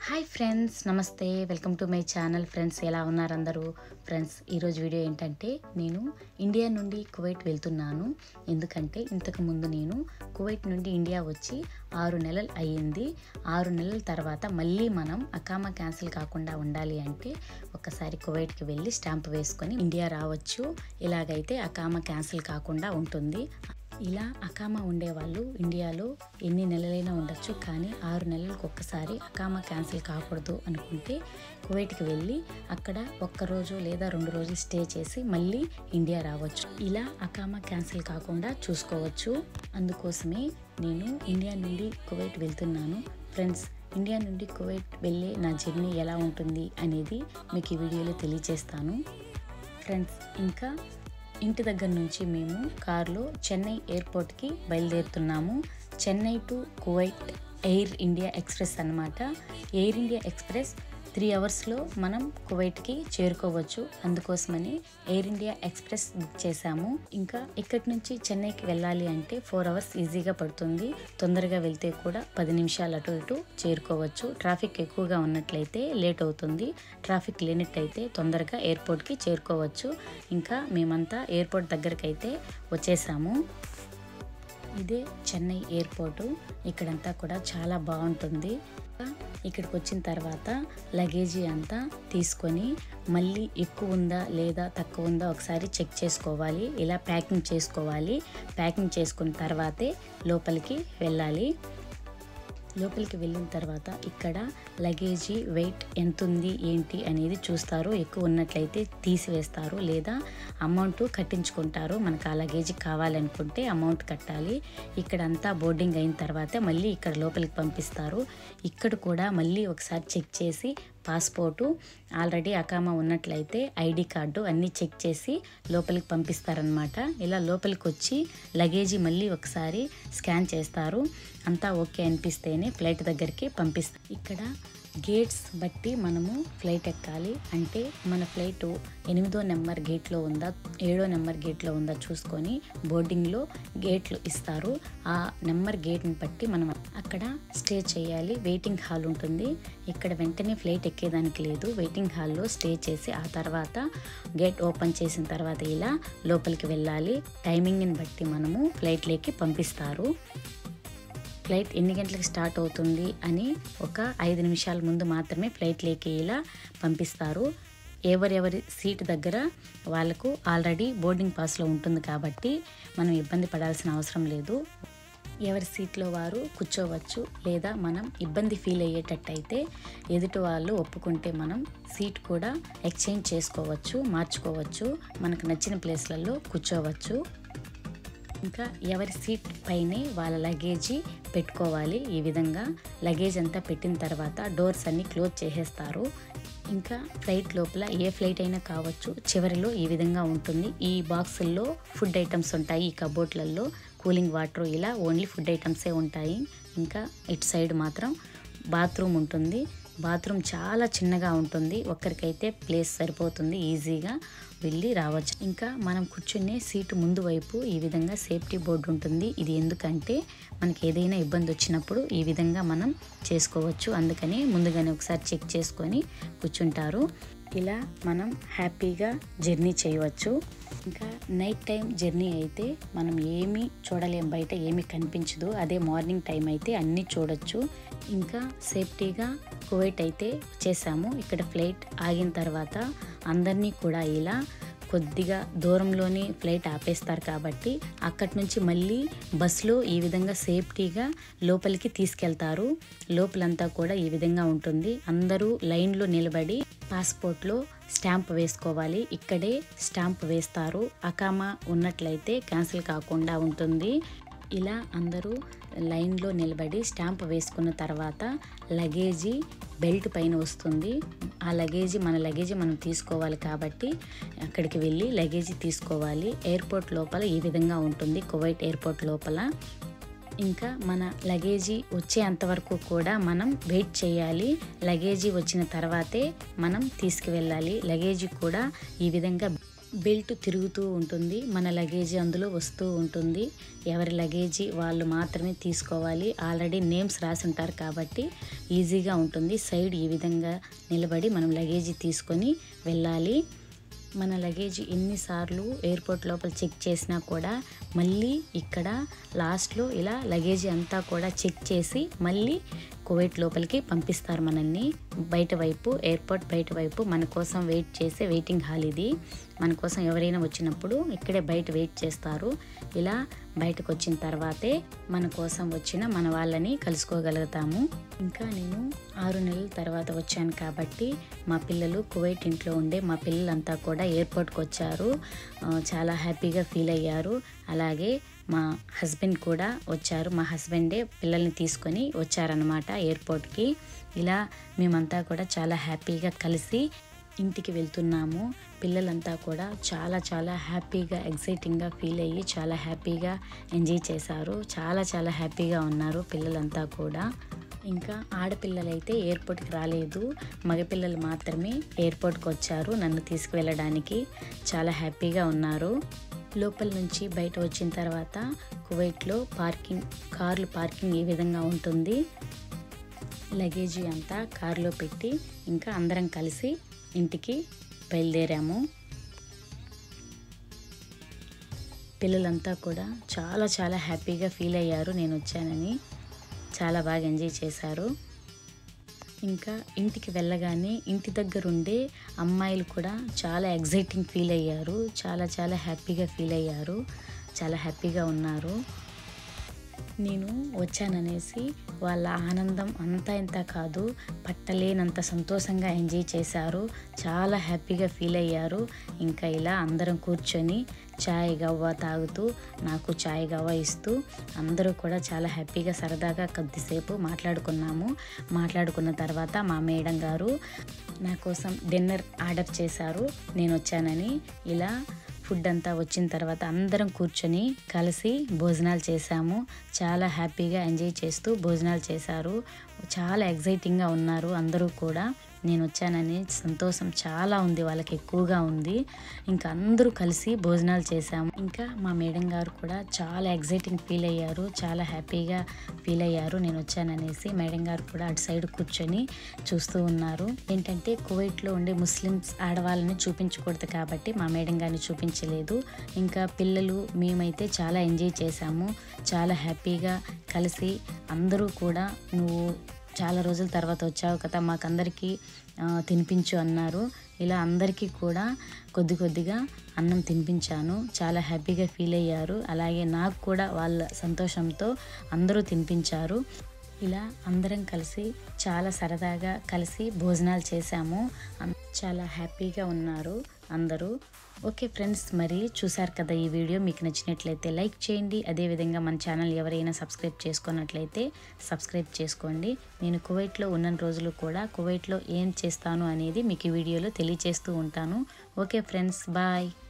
hi friends namaste welcome to my channel friends ఎలా ఉన్నారు అందరూ ఫ్రెండ్స్ ఈరోజు వీడియో ఏంటంటే నేను ఇండియా నుండి కువైట్ వెళ్తున్నాను ఎందుకంటే ఇంతకు ముందు నేను కువైట్ నుండి ఇండియా వచ్చి ఆరు నెలలు అయ్యింది ఆరు నెలల తర్వాత మళ్ళీ మనం అకామా క్యాన్సిల్ కాకుండా ఉండాలి అంటే ఒకసారి కువైట్కి వెళ్ళి స్టాంప్ వేసుకొని ఇండియా రావచ్చు ఇలాగైతే అకామా క్యాన్సిల్ కాకుండా ఉంటుంది ఇలా అకామా ఉండేవాళ్ళు ఇండియాలో ఎన్ని నెలలైనా ఉండొచ్చు కానీ ఆరు నెలలకు ఒక్కసారి అకామా క్యాన్సిల్ కాకూడదు అనుకుంటే కువైట్కి వెళ్ళి అక్కడ ఒక్క రోజు లేదా రెండు రోజులు స్టే చేసి మళ్ళీ ఇండియా రావచ్చు ఇలా అకామా క్యాన్సిల్ కాకుండా చూసుకోవచ్చు అందుకోసమే నేను ఇండియా నుండి కువైట్ వెళ్తున్నాను ఫ్రెండ్స్ ఇండియా నుండి కువైట్ వెళ్ళే నా జర్నీ ఎలా ఉంటుంది అనేది మీకు ఈ వీడియోలో తెలియజేస్తాను ఫ్రెండ్స్ ఇంకా ఇంటి దగ్గర నుంచి మేము కారులో చెన్నై ఎయిర్పోర్ట్కి బయలుదేరుతున్నాము Chennai to Kuwait Air India Express అన్నమాట ఎయిర్ ఇండియా ఎక్స్ప్రెస్ త్రీ అవర్స్లో మనం కువైట్కి చేరుకోవచ్చు అందుకోసమని ఎయిర్ ఇండియా ఎక్స్ప్రెస్ బుక్ చేశాము ఇంకా ఇక్కడి నుంచి చెన్నైకి వెళ్ళాలి అంటే ఫోర్ అవర్స్ ఈజీగా పడుతుంది తొందరగా వెళ్తే కూడా పది నిమిషాలు అటు ఇటు చేరుకోవచ్చు ట్రాఫిక్ ఎక్కువగా ఉన్నట్లయితే లేట్ అవుతుంది ట్రాఫిక్ లేనట్టయితే తొందరగా ఎయిర్పోర్ట్కి చేరుకోవచ్చు ఇంకా మేమంతా ఎయిర్పోర్ట్ దగ్గరికి అయితే వచ్చేసాము ఇదే చెన్నై ఎయిర్పోర్టు ఇక్కడంతా కూడా చాలా బాగుంటుంది ఇక్కడికి వచ్చిన తర్వాత లగేజీ అంతా తీసుకొని మళ్ళీ ఎక్కువ ఉందా లేదా తక్కువ ఉందా ఒకసారి చెక్ చేసుకోవాలి ఇలా ప్యాకింగ్ చేసుకోవాలి ప్యాకింగ్ చేసుకున్న తర్వాతే లోపలికి వెళ్ళాలి లోపలికి వెళ్ళిన తర్వాత ఇక్కడ లగేజీ వెయిట్ ఎంత ఉంది ఏంటి అనేది చూస్తారు ఎక్కువ ఉన్నట్లయితే తీసివేస్తారు లేదా అమౌంట్ కట్టించుకుంటారు మనకు ఆ లగేజీ కావాలనుకుంటే అమౌంట్ కట్టాలి ఇక్కడ అంతా బోర్డింగ్ అయిన తర్వాత మళ్ళీ ఇక్కడ లోపలికి పంపిస్తారు ఇక్కడ కూడా మళ్ళీ ఒకసారి చెక్ చేసి పాస్పోర్టు ఆల్రెడీ అకామా ఉన్నట్లయితే ఐడి కార్డు అన్నీ చెక్ చేసి లోపలికి పంపిస్తారనమాట ఇలా లోపలికి వచ్చి లగేజీ మళ్ళీ ఒకసారి స్కాన్ చేస్తారు అంతా ఓకే అనిపిస్తేనే ఫ్లైట్ దగ్గరికి పంపిస్తారు ఇక్కడ గేట్స్ బట్టి మనము ఫ్లైట్ ఎక్కాలి అంటే మన ఫ్లైట్ ఎనిమిదో నెంబర్ గేట్లో ఉందా ఏడో నెంబర్ గేట్లో ఉందా చూసుకొని బోర్డింగ్లో గేట్లు ఇస్తారు ఆ నెంబర్ గేట్ని బట్టి మనం అక్కడ స్టే చేయాలి వెయిటింగ్ హాల్ ఉంటుంది ఇక్కడ వెంటనే ఫ్లైట్ ఎక్కేదానికి లేదు వెయిటింగ్ హాల్లో స్టే చేసి ఆ తర్వాత గేట్ ఓపెన్ చేసిన తర్వాత ఇలా లోపలికి వెళ్ళాలి టైమింగ్ని బట్టి మనము ఫ్లైట్లోకి పంపిస్తారు ఫ్లైట్ ఎన్ని గంటలకు స్టార్ట్ అవుతుంది అని ఒక ఐదు నిమిషాల ముందు మాత్రమే ఫ్లైట్లోకి ఇలా పంపిస్తారు ఎవరెవరి సీట్ దగ్గర వాళ్ళకు ఆల్రెడీ బోర్డింగ్ పాస్లో ఉంటుంది కాబట్టి మనం ఇబ్బంది పడాల్సిన అవసరం లేదు ఎవరి సీట్లో వారు కూర్చోవచ్చు లేదా మనం ఇబ్బంది ఫీల్ అయ్యేటట్టయితే ఎదుటి వాళ్ళు ఒప్పుకుంటే మనం సీట్ కూడా ఎక్స్చేంజ్ చేసుకోవచ్చు మార్చుకోవచ్చు మనకు నచ్చిన ప్లేస్లలో కూర్చోవచ్చు ఇంకా ఎవరి సీట్ పైనే వాళ్ళ లగేజీ పెట్టుకోవాలి ఈ విధంగా లగేజ్ అంతా పెట్టిన తర్వాత డోర్స్ అన్ని క్లోజ్ చేసేస్తారు ఇంకా ఫ్లైట్ లోపల ఏ ఫ్లైట్ అయినా కావచ్చు చివరిలో ఈ విధంగా ఉంటుంది ఈ బాక్సుల్లో ఫుడ్ ఐటమ్స్ ఉంటాయి ఈ కబోర్డ్లలో కూలింగ్ వాటర్ ఇలా ఓన్లీ ఫుడ్ ఐటమ్సే ఉంటాయి ఇంకా ఇటు సైడ్ మాత్రం బాత్రూమ్ ఉంటుంది బాత్రూమ్ చాలా చిన్నగా ఉంటుంది ఒక్కరికైతే ప్లేస్ సరిపోతుంది ఈజీగా వెళ్ళి రావచ్చు ఇంకా మనం కూర్చునే సీటు ముందు వైపు ఈ విధంగా సేఫ్టీ బోర్డు ఉంటుంది ఇది ఎందుకంటే మనకి ఏదైనా ఇబ్బంది వచ్చినప్పుడు ఈ విధంగా మనం చేసుకోవచ్చు అందుకని ముందుగానే ఒకసారి చెక్ చేసుకొని కూర్చుంటారు ఇలా మనం హ్యాపీగా జర్నీ చేయవచ్చు ఇంకా నైట్ టైం జర్నీ అయితే మనం ఏమీ చూడలేం బయట ఏమీ కనిపించదు అదే మార్నింగ్ టైం అయితే అన్నీ చూడొచ్చు ఇంకా సేఫ్టీగా కువైట్ అయితే వచ్చేసాము ఇక్కడ ఫ్లైట్ ఆగిన తర్వాత అందరినీ కూడా ఇలా కొద్దిగా దూరంలోనే ఫ్లైట్ ఆపేస్తారు కాబట్టి అక్కడి నుంచి మళ్ళీ బస్సులో ఈ విధంగా సేఫ్టీగా లోపలికి తీసుకెళ్తారు లోపలంతా కూడా ఈ విధంగా ఉంటుంది అందరూ లైన్లో నిలబడి పాస్పోర్ట్లో స్టాంప్ వేసుకోవాలి ఇక్కడే స్టాంప్ వేస్తారు అకామా ఉన్నట్లయితే క్యాన్సిల్ కాకుండా ఉంటుంది ఇలా అందరూ లైన్లో నిలబడి స్టాంప్ వేసుకున్న తర్వాత లగేజీ బెల్ట్ పైన వస్తుంది ఆ లగేజీ మన లగేజీ మనం తీసుకోవాలి కాబట్టి అక్కడికి వెళ్ళి లగేజీ తీసుకోవాలి ఎయిర్పోర్ట్ లోపల ఈ విధంగా ఉంటుంది కువైట్ ఎయిర్పోర్ట్ లోపల ఇంకా మన లగేజీ వచ్చేంత వరకు కూడా మనం వెయిట్ చేయాలి లగేజీ వచ్చిన తర్వాతే మనం తీసుకువెళ్ళాలి లగేజీ కూడా ఈ విధంగా బెల్ట్ తిరుగుతూ ఉంటుంది మన లగేజీ అందులో వస్తూ ఉంటుంది ఎవరి లగేజీ వాళ్ళు మాత్రమే తీసుకోవాలి ఆల్రెడీ నేమ్స్ రాసి ఉంటారు కాబట్టి ఈజీగా ఉంటుంది సైడ్ ఈ విధంగా నిలబడి మనం లగేజీ తీసుకొని వెళ్ళాలి మన లగేజ్ ఎన్నిసార్లు ఎయిర్పోర్ట్ లోపల చెక్ చేసినా కూడా మళ్ళీ ఇక్కడ లాస్ట్లో ఇలా లగేజీ అంతా కూడా చెక్ చేసి మళ్ళీ కువైట్ లోపలికి పంపిస్తారు మనల్ని బయట వైపు ఎయిర్పోర్ట్ బయట వైపు మన కోసం వెయిట్ చేసే వెయిటింగ్ హాల్ ఇది మన కోసం ఎవరైనా వచ్చినప్పుడు ఇక్కడే బయట వెయిట్ చేస్తారు ఇలా బయటకు వచ్చిన తర్వాతే మన కోసం వచ్చిన మన వాళ్ళని కలుసుకోగలుగుతాము ఇంకా నేను ఆరు నెలల తర్వాత వచ్చాను కాబట్టి మా పిల్లలు కువైట్ ఇంట్లో ఉండే మా పిల్లలంతా కూడా ఎయిర్పోర్ట్కి వచ్చారు ఆ, చాలా హ్యాపీగా ఫీల్ అయ్యారు అలాగే మా హస్బెండ్ కూడా వచ్చారు మా హస్బెండే పిల్లల్ని తీసుకొని వచ్చారనమాట ఎయిర్పోర్ట్కి ఇలా మేమంతా కూడా చాలా హ్యాపీగా కలిసి ఇంటికి వెళ్తున్నాము పిల్లలంతా కూడా చాలా చాలా హ్యాపీగా ఎగ్జైటింగ్గా ఫీల్ అయ్యి చాలా హ్యాపీగా ఎంజాయ్ చేశారు చాలా చాలా హ్యాపీగా ఉన్నారు పిల్లలంతా కూడా ఇంకా ఆడపిల్లలైతే ఎయిర్పోర్ట్కి రాలేదు మగపిల్లలు మాత్రమే ఎయిర్పోర్ట్కి వచ్చారు నన్ను తీసుకువెళ్ళడానికి చాలా హ్యాపీగా ఉన్నారు లోపల నుంచి బయట వచ్చిన తర్వాత కువైట్లో పార్కింగ్ కార్లు పార్కింగ్ ఈ విధంగా ఉంటుంది లగేజీ అంతా కారులో పెట్టి ఇంకా అందరం కలిసి ఇంటికి బయలుదేరాము పిల్లలంతా కూడా చాలా చాలా హ్యాపీగా ఫీల్ అయ్యారు నేను వచ్చానని చాలా బాగా ఎంజాయ్ చేశారు ఇంకా ఇంటికి వెళ్ళగానే ఇంటి దగ్గర ఉండే అమ్మాయిలు కూడా చాలా ఎగ్జైటింగ్ ఫీల్ అయ్యారు చాలా చాలా హ్యాపీగా ఫీల్ అయ్యారు చాలా హ్యాపీగా ఉన్నారు నేను వచ్చాననేసి వాళ్ళ ఆనందం అంతా ఇంత కాదు పట్టలేనంత సంతోషంగా ఎంజాయ్ చేశారు చాలా హ్యాపీగా ఫీల్ అయ్యారు ఇంకా ఇలా అందరం కూర్చొని చాయ్ గవ్వ తాగుతూ నాకు చాయ్ గవ్వ ఇస్తూ అందరూ కూడా చాలా హ్యాపీగా సరదాగా కొద్దిసేపు మాట్లాడుకున్నాము మాట్లాడుకున్న తర్వాత మా మేడం గారు నా కోసం డిన్నర్ ఆర్డర్ చేశారు నేను వచ్చానని ఇలా ఫుడ్ అంతా వచ్చిన తర్వాత అందరం కూర్చొని కలిసి భోజనాలు చేశాము చాలా హ్యాపీగా ఎంజాయ్ చేస్తూ భోజనాలు చేశారు చాలా ఎగ్జైటింగ్గా ఉన్నారు అందరూ కూడా నేను వచ్చానని సంతోషం చాలా ఉంది వాళ్ళకి ఎక్కువగా ఉంది ఇంకా అందరూ కలిసి భోజనాలు చేశాము ఇంకా మా మేడం గారు కూడా చాలా ఎగ్జైటింగ్ ఫీల్ అయ్యారు చాలా హ్యాపీగా ఫీల్ అయ్యారు నేను వచ్చాననేసి మేడం గారు కూడా అటు సైడ్ కూర్చొని చూస్తూ ఉన్నారు ఏంటంటే కువైట్లో ఉండే ముస్లిమ్స్ ఆడవాళ్ళని చూపించకూడదు కాబట్టి మా మేడం గారిని చూపించలేదు ఇంకా పిల్లలు మేమైతే చాలా ఎంజాయ్ చేశాము చాలా హ్యాపీగా కలిసి అందరూ కూడా నువ్వు చాలా రోజుల తర్వాత వచ్చావు కదా మాకందరికీ ఆ, తినిపించు అన్నారు ఇలా అందరికీ కూడా కొద్ది కొద్దిగా అన్నం తినిపించాను చాలా హ్యాపీగా ఫీల్ అయ్యారు అలాగే నాకు కూడా వాళ్ళ సంతోషంతో అందరూ తినిపించారు ఇలా అందరం కలిసి చాలా సరదాగా కలిసి భోజనాలు చేశాము అం- చాలా హ్యాపీగా ఉన్నారు అందరూ ఓకే ఫ్రెండ్స్ మరి చూసారు కదా ఈ వీడియో మీకు నచ్చినట్లయితే లైక్ చేయండి అదేవిధంగా మన ఛానల్ ఎవరైనా సబ్స్క్రైబ్ చేసుకున్నట్లయితే సబ్స్క్రైబ్ చేసుకోండి నేను కువైట్లో ఉన్న రోజులు కూడా కువైట్లో ఏం చేస్తాను అనేది మీకు ఈ వీడియోలో తెలియచేస్తూ ఉంటాను ఓకే ఫ్రెండ్స్ బాయ్